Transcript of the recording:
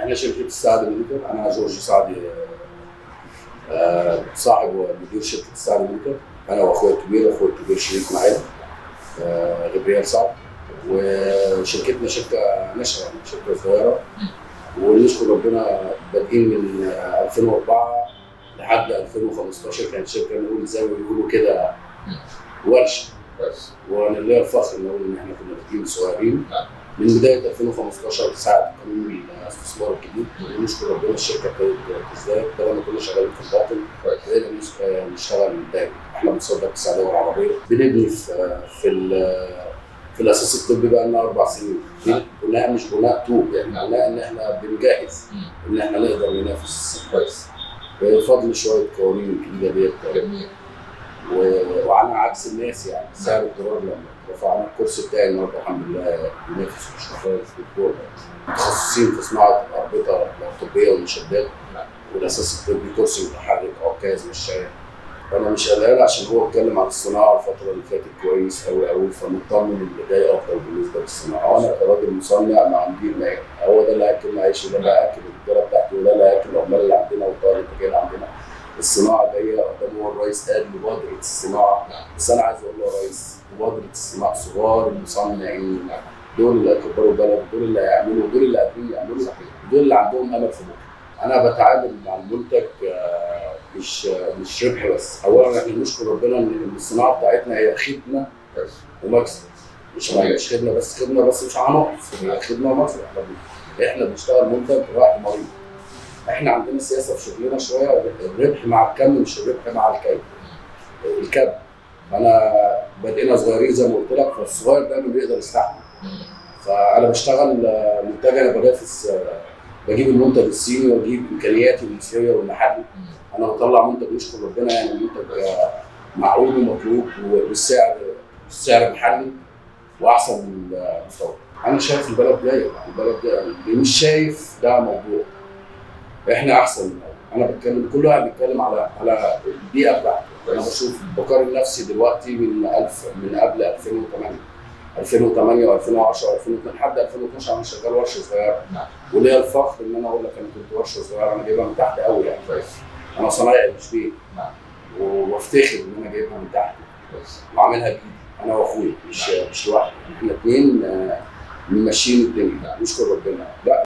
احنا شركه السعد ميديكال انا جورج سعدي آه، صاحب ومدير شركه السعد ميديكال انا واخويا الكبير واخويا الكبير شريك معايا آه، غبريال سعد وشركتنا شركه نشأة يعني شركه صغيره ونشكر ربنا بادئين من آه، 2004 لحد 2015 كانت شركه نقول زي ما بيقولوا كده ورشه كويس وانا ليا الفخر نقول ان احنا كنا بادئين صغيرين نعم. من بدايه 2015 ساعه قانون الاستثمار الجديد ونشكر ربنا الشركه ابتدت تزداد بدل ما كنا شغالين في الباطن كويس بقينا نش- آه، نشتغل دايما احنا بنصدر في السعوديه والعربيه بنبني في آه، في ال- في الاساس الطبي بقى لنا اربع سنين نعم. بناء مش بناء طوب يعني نعم. بناء ان احنا بنجهز مم. ان احنا نقدر ننافس كويس بفضل شويه قوانين الجديده ديت جميل و- وعلى عكس الناس يعني سعر الدولار لما رفعنا الكرسي بتاعي النهارده الحمد لله بينافس مش كويس بالدول متخصصين في صناعه الاربطه الطبيه والمشدات نعم. والاساس الطبي كرسي متحرك عكاز مشاية فانا مش قلقان عشان هو اتكلم عن الصناعه الفتره اللي فاتت كويس قوي قوي فمطمن اللي جاي افضل بالنسبه للصناعه وانا كراجل مصنع مع مدير مالي هو ده اللي هياكل عيش وده اللي هياكل الرجاله بتاعته وده اللي هياكل العمال اللي عندنا والطاقه الانتاجيه عندنا الصناعه جايه قدام هو الرئيس قال مبادره الصناعه نعم. بس انا عايز اقول له يا ريس مبادره الصناعه صغار المصنعين دول اللي هيكبروا البلد دول اللي هيعملوا دول اللي قادرين يعملوا صحيح دول اللي عندهم امل في بكره انا بتعامل مع المنتج آه، مش آه، مش ربح بس اولا احنا نشكر ربنا ان إن الصناعه بتاعتنا هي خدمه كويس ومكسب مش مش خدمه بس خدمه بس مش هنقص هي خدمه ومكسب احنا بن- احنا بنشتغل منتج رايح مريض احنا عندنا سياسه في شغلنا شويه الربح مع الكم مش الربح مع الكي الكم انا بدينا صغيرين زي ما قلت لك فالصغير دايما بيقدر يستحمل مم. فانا بشتغل آه، منتج انا بنافس آه، بجيب المنتج الصيني واجيب امكانياتي المصريه والمحلي مم. انا بطلع منتج نشكر ربنا يعني منتج آه، معقول ومطلوب والسعر السعر محلي واحسن من المستورد انا شايف البلد جايه البلد جايه اللي مش شايف ده موضوع احنا احسن من الأول. انا بتكلم كل واحد بيتكلم على على البيئه بتاعته انا بشوف بقارن نفسي دلوقتي من 1000 من قبل 2008 2008 و2010 و2012 لحد 2012 انا شغال ورشه صغيره نعم. وليا الفخر ان انا اقول لك انا كنت ورشه صغيره انا جايبها من تحت قوي يعني كويس انا صنايعي مش بيت نعم. و- وافتخر ان انا جايبها من تحت كويس وعاملها بايدي انا واخويا مش مش لوحدي احنا اثنين ماشيين الدنيا نشكر ربنا لا